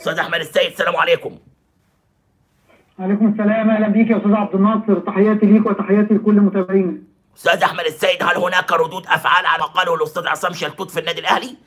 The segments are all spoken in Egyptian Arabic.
استاذ احمد السيد السلام عليكم عليكم السلام اهلا بيك يا استاذ عبد الناصر تحياتي ليك وتحياتي لكل متابعينا استاذ احمد السيد هل هناك ردود افعال على ما قاله الاستاذ عصام شلتوت في النادي الاهلي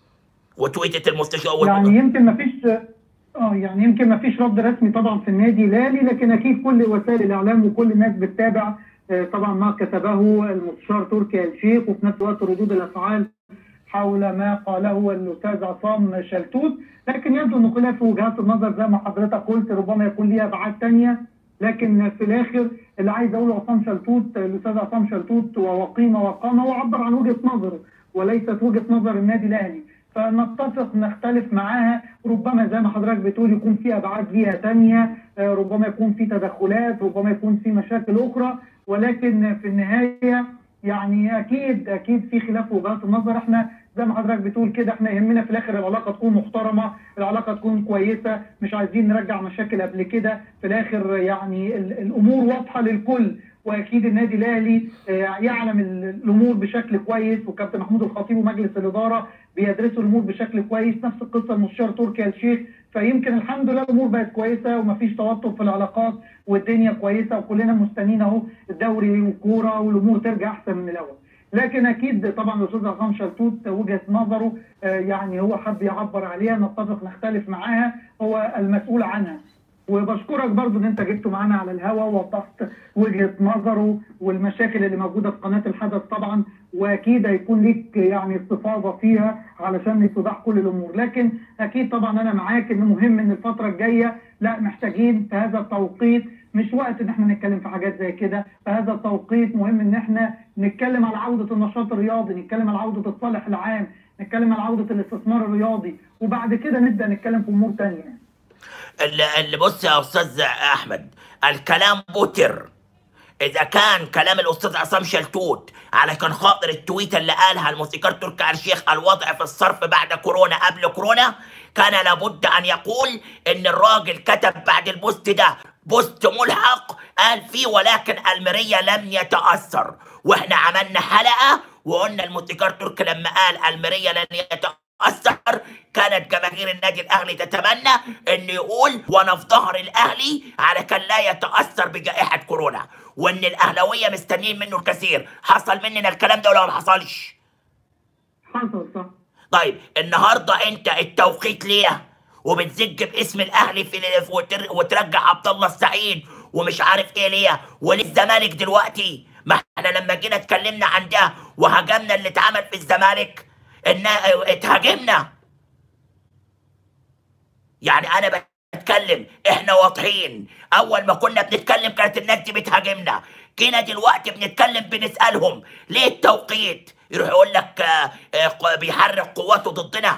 وتويتة المستشار يعني يمكن ما فيش اه يعني يمكن ما فيش رد رسمي طبعا في النادي الاهلي لكن اكيد كل وسائل الاعلام وكل الناس بتتابع آه، طبعا ما كتبه المستشار تركي آل الشيخ وفي نفس الوقت ردود الافعال حول ما قاله الاستاذ عصام شلتوت لكن يبدو ان خلاف وجهات النظر زي ما حضرتك قلت ربما يكون ليها ابعاد ثانيه لكن في الاخر اللي عايز اقوله عصام شلتوت الاستاذ عصام شلتوت وهو قيمه وقامه وعبر عن وجهه نظره وليست وجهه نظر النادي الاهلي فنتفق نختلف معاها ربما زي ما حضرتك بتقول يكون في ابعاد ليها ثانيه ربما يكون في تدخلات ربما يكون في مشاكل اخرى ولكن في النهايه يعني اكيد اكيد في خلاف وجهات النظر احنا زي ما حضرتك بتقول كده احنا يهمنا في الاخر العلاقه تكون محترمه، العلاقه تكون كويسه، مش عايزين نرجع مشاكل قبل كده، في الاخر يعني ال- الامور واضحه للكل واكيد النادي الاهلي آه، يعلم ال- الامور بشكل كويس وكابتن محمود الخطيب ومجلس الاداره بيدرسوا الامور بشكل كويس، نفس القصه المستشار تركي آل الشيخ، فيمكن الحمد لله الامور بقت كويسه ومفيش توتر في العلاقات والدنيا كويسه وكلنا مستنيين اهو الدوري والكوره والامور ترجع احسن من الاول. لكن اكيد طبعا الاستاذ عصام شلتوت وجهه نظره آه، يعني هو حب يعبر عليها نتفق نختلف معاها هو المسؤول عنها وبشكرك برضو ان انت جبته معانا على الهواء ووضحت وجهه نظره والمشاكل اللي موجوده في قناه الحدث طبعا واكيد هيكون ليك يعني استفاضه فيها علشان اتضاح كل الامور لكن اكيد طبعا انا معاك ان مهم ان الفتره الجايه لا محتاجين في هذا التوقيت مش وقت ان احنا نتكلم في حاجات زي كده في هذا التوقيت مهم ان احنا نتكلم على عوده النشاط الرياضي نتكلم على عوده الصالح العام نتكلم على عوده الاستثمار الرياضي وبعد كده نبدا نتكلم في امور ثانيه اللي اللي بص يا استاذ احمد الكلام بوتر اذا كان كلام الاستاذ عصام شلتوت على كان خاطر التويته اللي قالها الموسيقار تركي آل الشيخ الوضع في الصرف بعد كورونا قبل كورونا كان لابد ان يقول ان الراجل كتب بعد البوست ده بوست ملحق قال فيه ولكن الميريا لم يتاثر واحنا عملنا حلقه وقلنا الموسيقار تركي لما قال الميريا لن يتاثر أثر كانت جماهير النادي الأهلي تتمنى إنه يقول وأنا في ظهر الأهلي على كان لا يتأثر بجائحة كورونا وإن الأهلاوية مستنيين منه الكثير حصل مننا الكلام ده ولا ما حصلش؟ حصل صح طيب النهارده أنت التوقيت ليه؟ وبتزج باسم الأهلي في وتر- وترجع عبد الله السعيد ومش عارف إيه ليه؟ وللزمالك دلوقتي ما احنا لما جينا اتكلمنا عن ده وهاجمنا اللي اتعمل في الزمالك ان اتهاجمنا يعني انا بتكلم احنا واضحين اول ما كنا بنتكلم كانت الناس دي بتهاجمنا جينا دلوقتي بنتكلم بنسالهم ليه التوقيت يروح يقول لك آه، آه، ق- بيحرك قواته ضدنا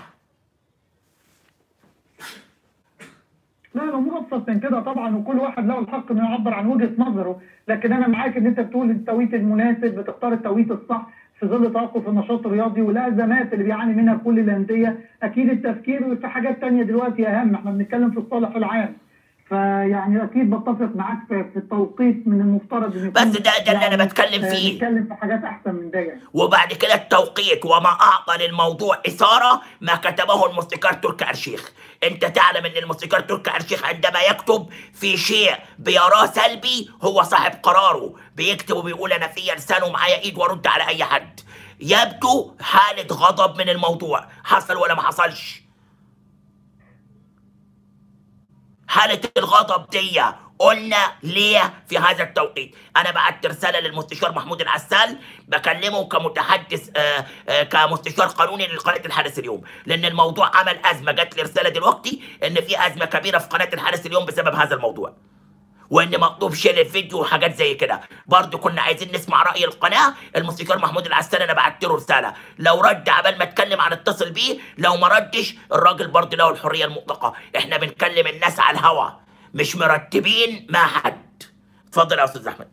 لا الامور ابسط من كده طبعا وكل واحد له الحق انه يعبر عن وجهه نظره لكن انا معاك ان انت بتقول التوقيت المناسب بتختار التوقيت الصح في ظل توقف النشاط الرياضي والازمات اللي بيعاني منها كل الانديه اكيد التفكير في حاجات تانية دلوقتي اهم احنا بنتكلم في الصالح العام فيعني اكيد بتفق معاك في في التوقيت من المفترض ان بس يكون ده- ده اللي أنا يعني، بتكلم آه، فيه. نتكلم في حاجات احسن من ده يعني وبعد كده التوقيت وما اعطى للموضوع اثاره ما كتبه الموسيقار تركي آل الشيخ انت تعلم ان الموسيقار تركي آل الشيخ عندما يكتب في شيء بيراه سلبي هو صاحب قراره بيكتب وبيقول انا في لسان ومعايا ايد وارد على اي حد يبدو حاله غضب من الموضوع حصل ولا ما حصلش حالة الغضب دي قلنا ليه في هذا التوقيت انا بعت رسالة للمستشار محمود العسال بكلمه كمتحدث آه آه كمستشار قانوني لقناة الحدث اليوم لان الموضوع عمل ازمة جات لي رسالة دلوقتي ان في ازمة كبيرة في قناة الحدث اليوم بسبب هذا الموضوع وان مطلوب شيل الفيديو وحاجات زي كده برضه كنا عايزين نسمع راي القناه الموسيقار محمود العسال انا بعت له رساله لو رد عبال ما اتكلم عن اتصل بيه لو ما ردش الراجل برضه له الحريه المطلقه احنا بنكلم الناس على الهوا مش مرتبين مع حد اتفضل يا استاذ احمد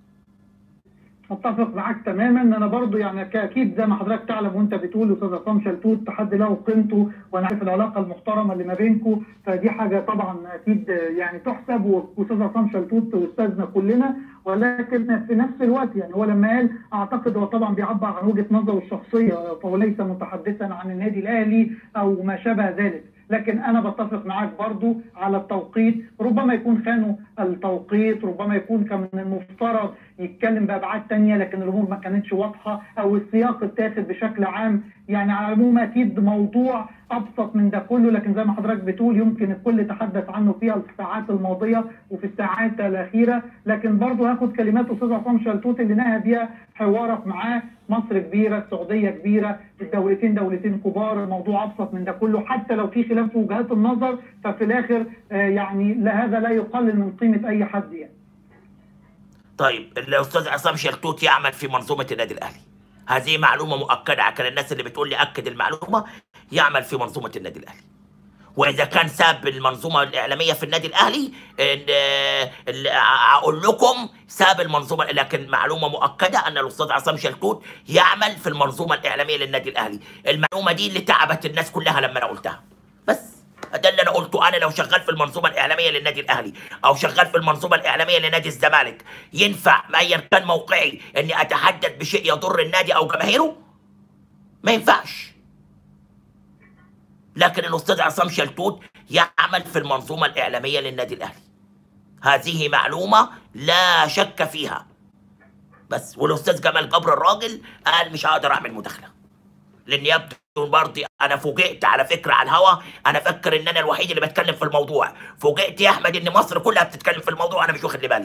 اتفق معاك تماما انا برضو يعني اكيد زي ما حضرتك تعلم وانت بتقول استاذ عصام شلتوت تحدي له قيمته وانا عارف العلاقه المحترمه اللي ما بينكم فدي حاجه طبعا اكيد يعني تحسب واستاذ عصام شلتوت واستاذنا كلنا ولكن في نفس الوقت يعني هو لما قال اعتقد هو طبعا بيعبر عن وجهه نظره الشخصيه فهو ليس متحدثا عن النادي الاهلي او ما شابه ذلك لكن انا بتفق معاك برضو على التوقيت ربما يكون خانوا التوقيت ربما يكون كان من المفترض يتكلم بابعاد تانية لكن الامور ما كانتش واضحه او السياق اتاخد بشكل عام يعني على العموم اكيد موضوع ابسط من ده كله لكن زي ما حضرتك بتقول يمكن الكل تحدث عنه في الساعات الماضيه وفي الساعات الاخيره لكن برضه هاخد كلمات استاذ عصام شلتوت اللي نهى بيها حوارك معاه مصر كبيره السعوديه كبيره الدولتين دولتين كبار الموضوع ابسط من ده كله حتى لو في خلاف في وجهات النظر ففي الاخر آه، يعني لا هذا لا يقلل من قيمه اي حد يعني طيب الاستاذ عصام شلتوت يعمل في منظومه النادي الاهلي هذه معلومه مؤكده عشان الناس اللي بتقول لي اكد المعلومه يعمل في منظومه النادي الاهلي واذا كان ساب المنظومه الاعلاميه في النادي الاهلي إن- ال- اقول لكم ساب المنظومه لكن معلومه مؤكده ان الاستاذ عصام شلتوت يعمل في المنظومه الاعلاميه للنادي الاهلي المعلومه دي اللي تعبت الناس كلها لما انا قلتها بس ده اللي انا قلته انا لو شغال في المنظومه الاعلاميه للنادي الاهلي او شغال في المنظومه الاعلاميه لنادي الزمالك ينفع ايا كان موقعي اني اتحدث بشيء يضر النادي او جماهيره ما ينفعش لكن الاستاذ عصام شلتوت يعمل في المنظومه الاعلاميه للنادي الاهلي هذه معلومه لا شك فيها بس والاستاذ جمال جبر الراجل قال مش هقدر اعمل مداخله لان يبدو برضه انا فوجئت على فكره على الهوا انا فكر ان انا الوحيد اللي بتكلم في الموضوع فوجئت يا احمد ان مصر كلها بتتكلم في الموضوع انا مش واخد لي بالي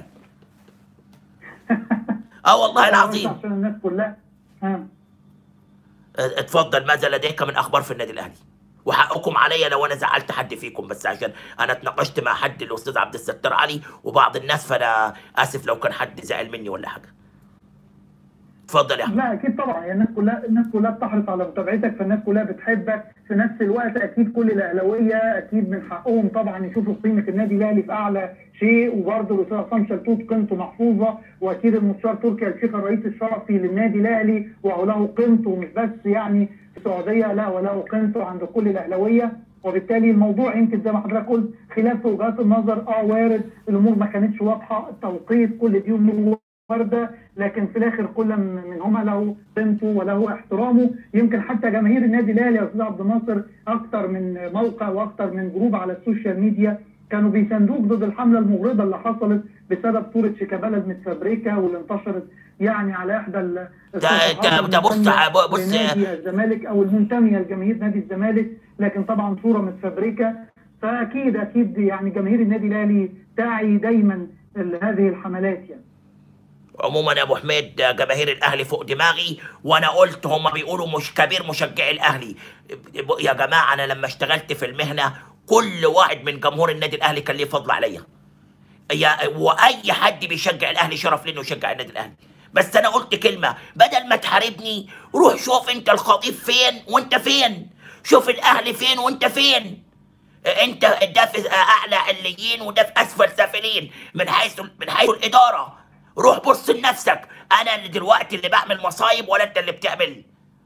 اه والله العظيم عشان الناس كلها ها. اتفضل ماذا لديك من اخبار في النادي الاهلي وحقكم عليا لو انا زعلت حد فيكم بس عشان انا اتناقشت مع حد الاستاذ عبد الستار علي وبعض الناس فانا اسف لو كان حد زعل مني ولا حاجه اتفضل يا احمد لا اكيد طبعا يعني الناس كلها الناس كلها بتحرص على متابعتك فالناس كلها بتحبك في نفس الوقت اكيد كل الاهلاويه اكيد من حقهم طبعا يشوفوا قيمه النادي الاهلي في اعلى شيء وبرضه الاستاذ عصام شلتوت قيمته محفوظه واكيد المستشار تركي آل الشيخ الرئيس الشرفي للنادي الاهلي وهو له قيمته مش بس يعني في السعوديه لا وله قيمته عند كل الاهلاويه وبالتالي الموضوع يمكن زي ما حضرتك قلت خلاف في وجهات النظر اه وارد الامور ما كانتش واضحه التوقيت كل دي امور وارده لكن في الاخر كل من- منهما له قيمته وله احترامه يمكن حتى جماهير النادي الاهلي يا استاذ عبد الناصر اكثر من موقع واكثر من جروب على السوشيال ميديا كانوا بيساندوك ضد الحمله المغرضه اللي حصلت بسبب صوره شيكابالا المتفبركه واللي انتشرت يعني على احدى ال- الصفحات ده- ده بص- المنتمية بص- لنادي الزمالك او المنتميه لجماهير نادي الزمالك لكن طبعا صوره متفبركه فاكيد اكيد يعني جماهير النادي الاهلي تعي دايما ال- هذه الحملات يعني عموما يا ابو حميد جماهير الاهلي فوق دماغي وانا قلت هم بيقولوا مش كبير مشجعي الاهلي يا جماعه انا لما اشتغلت في المهنه كل واحد من جمهور النادي الاهلي كان ليه فضل عليا يا واي حد بيشجع الاهلي شرف لي انه يشجع النادي الاهلي بس انا قلت كلمه بدل ما تحاربني روح شوف انت الخطيب فين وانت فين شوف الاهلي فين وانت فين انت ده في اعلى عليين وده في اسفل سافلين من حيث من حيث الاداره روح بص لنفسك انا اللي دلوقتي اللي بعمل مصايب ولا انت اللي بتعمل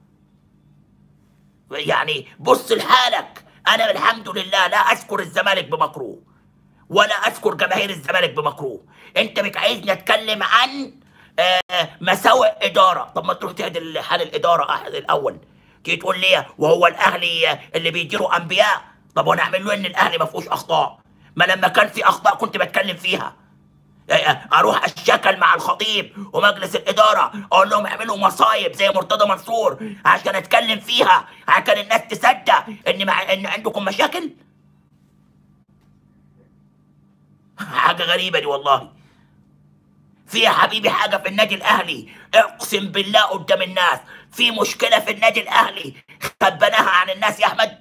يعني بص لحالك انا الحمد لله لا اذكر الزمالك بمكروه ولا اذكر جماهير الزمالك بمكروه انت مش عايزني اتكلم عن آه، مساوئ اداره طب ما تروح تهدي حال الاداره أح- الاول تيجي تقول لي وهو الاهلي آه، اللي بيديروا انبياء طب وانا اعمل له ان الاهلي ما فيهوش اخطاء ما لما كان في اخطاء كنت بتكلم فيها آه، آه، اروح اشتكل مع الخطيب ومجلس الاداره اقول لهم اعملوا مصايب زي مرتضى منصور عشان اتكلم فيها عشان الناس تصدق ان مع ان عندكم مشاكل حاجه غريبه دي والله في يا حبيبي حاجه في النادي الاهلي اقسم بالله قدام الناس في مشكله في النادي الاهلي خبناها عن الناس يا احمد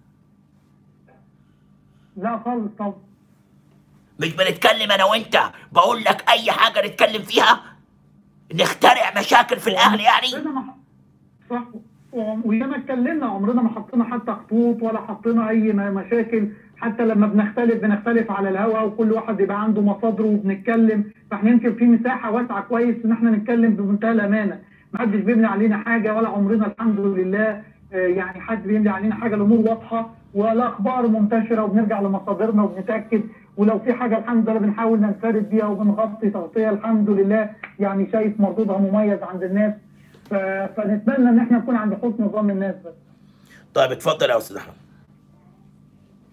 لا خالص طبعا مش بنتكلم انا وانت بقول لك اي حاجه نتكلم فيها نخترع مشاكل في الاهلي يعني عمرنا ما ح- صح و- وياما اتكلمنا عمرنا ما حطينا حتى خطوط ولا حطينا اي م- مشاكل حتى لما بنختلف بنختلف على الهوا وكل واحد يبقى عنده مصادره وبنتكلم فاحنا يمكن في مساحه واسعه كويس ان احنا نتكلم بمنتهى الامانه ما حدش بيبني علينا حاجه ولا عمرنا الحمد لله آه، يعني حد بيملي علينا حاجه الامور واضحه والاخبار منتشره وبنرجع لمصادرنا وبنتاكد ولو في حاجه الحمد لله بنحاول ننفرد بيها وبنغطي تغطيه الحمد لله يعني شايف مردودها مميز عند الناس ف... فنتمنى ان احنا نكون عند حسن ظن الناس بس طيب اتفضل يا استاذ احمد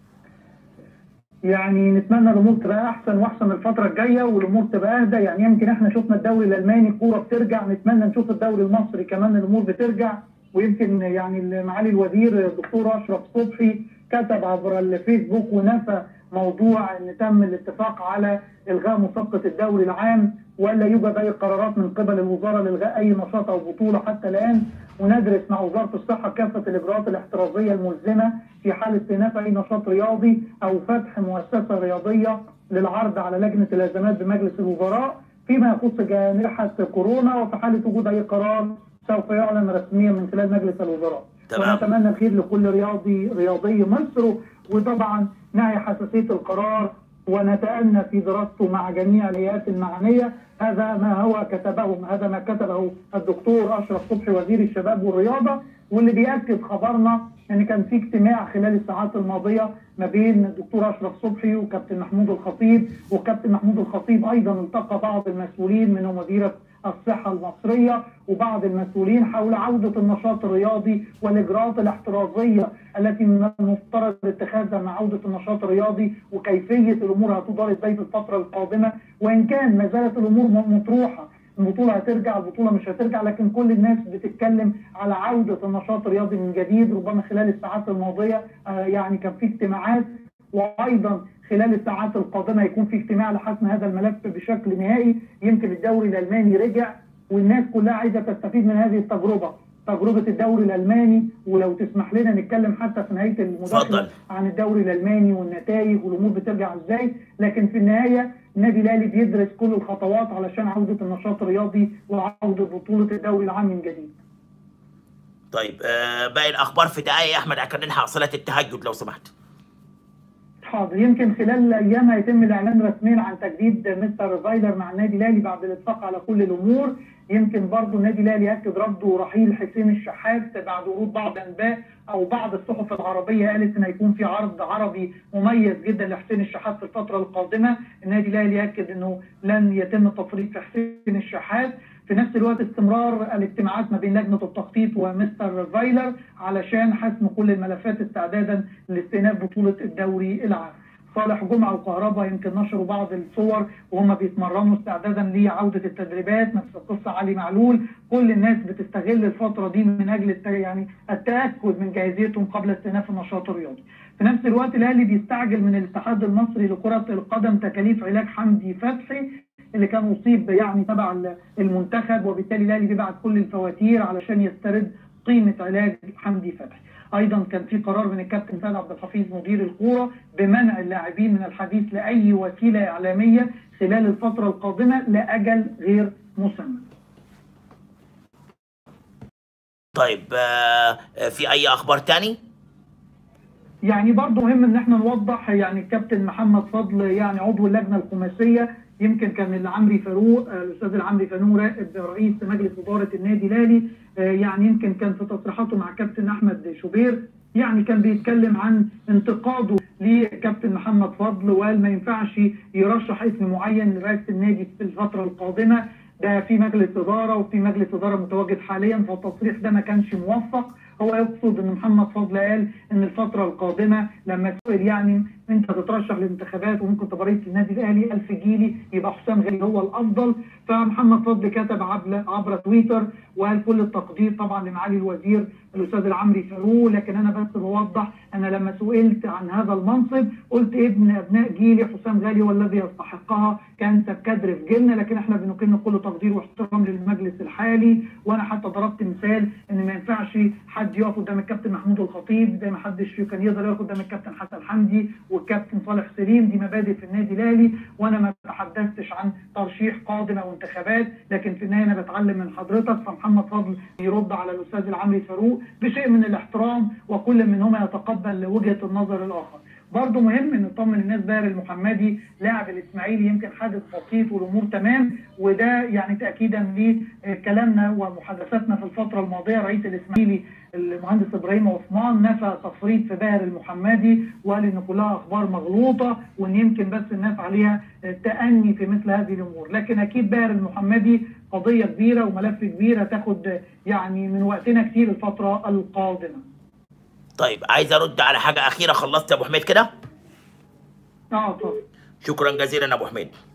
يعني نتمنى الامور تبقى احسن واحسن الفتره الجايه والامور تبقى اهدى يعني يمكن احنا شفنا الدوري الالماني الكوره بترجع نتمنى نشوف الدوري المصري كمان الامور بترجع ويمكن يعني معالي الوزير الدكتور اشرف صبحي كتب عبر الفيسبوك ونفى موضوع ان تم الاتفاق على الغاء مسابقه الدوري العام ولا يوجد اي قرارات من قبل الوزاره لالغاء اي نشاط او بطوله حتى الان وندرس مع وزاره الصحه كافه الاجراءات الاحترازيه الملزمه في حال استئناف اي نشاط رياضي او فتح مؤسسه رياضيه للعرض على لجنه الازمات بمجلس الوزراء فيما يخص جائحه كورونا وفي حاله وجود اي قرار سوف يعلن رسميا من خلال مجلس الوزراء. تمام. ونتمنى الخير لكل رياضي رياضي مصر وطبعا نعي حساسيه القرار ونتأنى في دراسته مع جميع الهيئات المعنيه هذا ما هو كتبه هذا ما كتبه الدكتور اشرف صبحي وزير الشباب والرياضه واللي بياكد خبرنا ان كان في اجتماع خلال الساعات الماضيه ما بين الدكتور اشرف صبحي وكابتن محمود الخطيب وكابتن محمود الخطيب ايضا التقى بعض المسؤولين منهم مديره الصحه المصريه وبعض المسؤولين حول عوده النشاط الرياضي والاجراءات الاحترازيه التي من المفترض اتخاذها مع عوده النشاط الرياضي وكيفيه الامور هتدار ازاي في الفتره القادمه وان كان ما زالت الامور مطروحه البطوله هترجع البطوله مش هترجع لكن كل الناس بتتكلم على عوده النشاط الرياضي من جديد ربما خلال الساعات الماضيه آه يعني كان في اجتماعات وايضا خلال الساعات القادمه يكون في اجتماع لحسم هذا الملف بشكل نهائي يمكن الدوري الالماني رجع والناس كلها عايزه تستفيد من هذه التجربه تجربه الدوري الالماني ولو تسمح لنا نتكلم حتى في نهايه المداخله عن الدوري الالماني والنتائج والامور بترجع ازاي لكن في النهايه النادي الاهلي بيدرس كل الخطوات علشان عوده النشاط الرياضي وعوده بطوله الدوري العام من جديد. طيب آه باقي الاخبار في دقائق يا احمد عشان نلحق صلاه التهجد لو سمحت. حاضر يمكن خلال ايام هيتم الاعلان رسميا عن تجديد مستر فايلر مع النادي الاهلي بعد الاتفاق على كل الامور يمكن برضه النادي الاهلي اكد رفضه رحيل حسين الشحات بعد ورود بعض انباء او بعض الصحف العربيه قالت ان هيكون في عرض عربي مميز جدا لحسين الشحات في الفتره القادمه النادي الاهلي اكد انه لن يتم التفريط في حسين الشحات في نفس الوقت استمرار الاجتماعات ما بين لجنه التخطيط ومستر فايلر علشان حسم كل الملفات استعدادا لاستئناف بطوله الدوري العام. صالح جمعه وكهربا يمكن نشروا بعض الصور وهم بيتمرنوا استعدادا لعوده التدريبات نفس القصه علي معلول كل الناس بتستغل الفتره دي من اجل يعني التاكد من جاهزيتهم قبل استئناف النشاط الرياضي. في نفس الوقت الاهلي بيستعجل من الاتحاد المصري لكره القدم تكاليف علاج حمدي فتحي اللي كان اصيب يعني تبع المنتخب وبالتالي الاهلي بيبعت كل الفواتير علشان يسترد قيمه علاج حمدي فتحي. ايضا كان في قرار من الكابتن سيد عبد الحفيظ مدير الكوره بمنع اللاعبين من الحديث لاي وسيله اعلاميه خلال الفتره القادمه لاجل غير مسمى. طيب في اي اخبار تاني؟ يعني برضه مهم ان احنا نوضح يعني الكابتن محمد فضل يعني عضو اللجنه الخماسيه يمكن كان العمري فاروق الاستاذ العمري فاروق راقب رئيس مجلس اداره النادي الاهلي يعني يمكن كان في تصريحاته مع كابتن احمد شوبير يعني كان بيتكلم عن انتقاده لكابتن محمد فضل وقال ما ينفعش يرشح اسم معين لرئاسه النادي في الفتره القادمه ده في مجلس اداره وفي مجلس اداره متواجد حاليا فالتصريح ده ما كانش موفق هو يقصد ان محمد فضل قال ان الفتره القادمه لما سئل يعني انت تترشح للانتخابات وممكن تبقى رئيس النادي الاهلي الف جيلي يبقى حسام غالي هو الافضل فمحمد فضل كتب عبر عبر تويتر وقال كل التقدير طبعا لمعالي الوزير الاستاذ العمري فاروق لكن انا بس بوضح انا لما سئلت عن هذا المنصب قلت ابن ابناء جيلي حسام غالي هو الذي يستحقها كانسب كادر في جيلنا لكن احنا بنكن كل تقدير واحترام للمجلس الحالي وانا حتى ضربت مثال ان ما ينفعش حد يقف قدام الكابتن محمود الخطيب زي ما حدش كان يقدر يقف قدام الكابتن حسن حمدي والكابتن صالح سليم دي مبادئ في النادي الاهلي وانا ما تحدثتش عن ترشيح قادم او انتخابات لكن في النهايه انا بتعلم من حضرتك فمحمد فضل يرد على الاستاذ العمري فاروق بشيء من الاحترام وكل منهما يتقبل وجهه النظر الاخر. برضه مهم ان نطمن الناس باهر المحمدي لاعب الاسماعيلي يمكن حادث بسيط والامور تمام وده يعني تاكيدا لكلامنا ومحادثاتنا في الفتره الماضيه رئيس الاسماعيلي المهندس ابراهيم عثمان نفى تفريط في باهر المحمدي وقال ان كلها اخبار مغلوطه وان يمكن بس الناس عليها تاني في مثل هذه الامور لكن اكيد باهر المحمدي قضيه كبيره وملف كبير هتاخد يعني من وقتنا كتير الفتره القادمه طيب عايز ارد على حاجه اخيره خلصت يا ابو حميد كده اه طبعا شكرا جزيلا ابو حميد